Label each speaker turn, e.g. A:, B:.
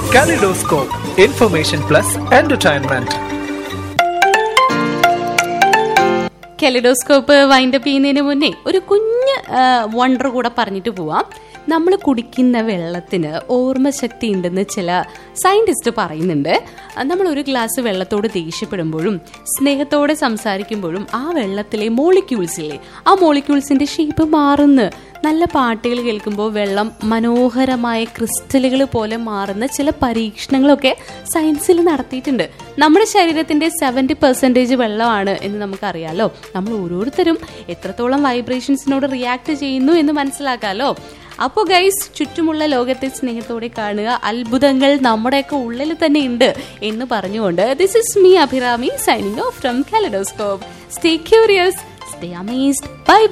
A: Kaleidoscope, information plus entertainment.
B: Kaleidoscope wind up ചെയ്യുന്നതിന് മുന്നേ ഒരു കുഞ്ഞ് വണ്ടർ കൂടെ പറഞ്ഞിട്ട് പോവാം നമ്മൾ കുടിക്കുന്ന വെള്ളത്തിന് ഓർമ്മശക്തി ഉണ്ടെന്ന് ചില സയന്റിസ്റ്റ് പറയുന്നുണ്ട് നമ്മൾ ഒരു ഗ്ലാസ് വെള്ളത്തോട് ദേഷ്യപ്പെടുമ്പോഴും സ്നേഹത്തോടെ സംസാരിക്കുമ്പോഴും ആ വെള്ളത്തിലെ മോളിക്യൂൾസ് ഇല്ലേ ആ മോളിക്യൂൾസിന്റെ ഷേപ്പ് മാറുന്നു നല്ല പാട്ടുകൾ കേൾക്കുമ്പോൾ വെള്ളം മനോഹരമായ ക്രിസ്റ്റലുകൾ പോലെ മാറുന്ന ചില പരീക്ഷണങ്ങളൊക്കെ സയൻസിൽ നടത്തിയിട്ടുണ്ട് നമ്മുടെ ശരീരത്തിന്റെ സെവൻറ്റി പെർസെൻറ്റേജ് വെള്ളമാണ് എന്ന് നമുക്കറിയാലോ നമ്മൾ ഓരോരുത്തരും എത്രത്തോളം വൈബ്രേഷൻസിനോട് റിയാക്ട് ചെയ്യുന്നു എന്ന് മനസ്സിലാക്കാലോ അപ്പോൾ ഗൈസ് ചുറ്റുമുള്ള ലോകത്തെ സ്നേഹത്തോടെ കാണുക അത്ഭുതങ്ങൾ നമ്മുടെയൊക്കെ ഉള്ളിൽ തന്നെ ഉണ്ട് എന്ന് പറഞ്ഞുകൊണ്ട് this is me Abhirami signing off from Kaleidoscope stay curious stay amazed by